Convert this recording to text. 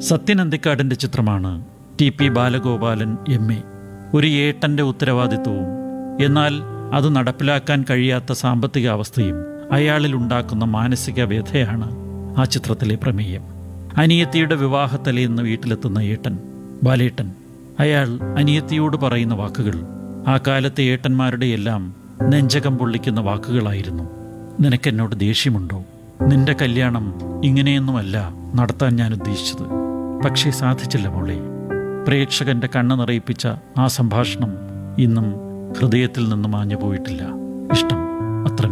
സത്യൻ അന്തിക്കാടിൻ്റെ ചിത്രമാണ് T P Balagopalan M A ഒരു ഏട്ടൻ്റെ ഉത്തരവാദിത്വവും എന്നാൽ അത് നടപ്പിലാക്കാൻ കഴിയാത്ത സാമ്പത്തിക അവസ്ഥയും അയാളിൽ ഉണ്ടാക്കുന്ന മാനസിക വ്യഥയാണ് ആ ചിത്രത്തിലെ പ്രമേയം അനിയത്തിയുടെ വിവാഹത്തലേന്ന് വീട്ടിലെത്തുന്ന ഏട്ടൻ ബാലേട്ടൻ അയാൾ അനിയത്തിയോട് പറയുന്ന വാക്കുകൾ ആ കാലത്തെ ഏട്ടന്മാരുടെ എല്ലാം നെഞ്ചകം പൊള്ളിക്കുന്ന വാക്കുകളായിരുന്നു നിനക്കെന്നോട് ദേഷ്യമുണ്ടോ നിന്റെ കല്യാണം ഇങ്ങനെയൊന്നുമല്ല നടത്താൻ ഞാൻ ഉദ്ദേശിച്ചത് പക്ഷേ സാധിച്ചില്ല മോളെ പ്രേക്ഷകന്റെ കണ്ണ് നിറയിപ്പിച്ച ആ സംഭാഷണം ഇന്നും ഹൃദയത്തിൽ നിന്ന് മാഞ്ഞു പോയിട്ടില്ല ഇഷ്ടം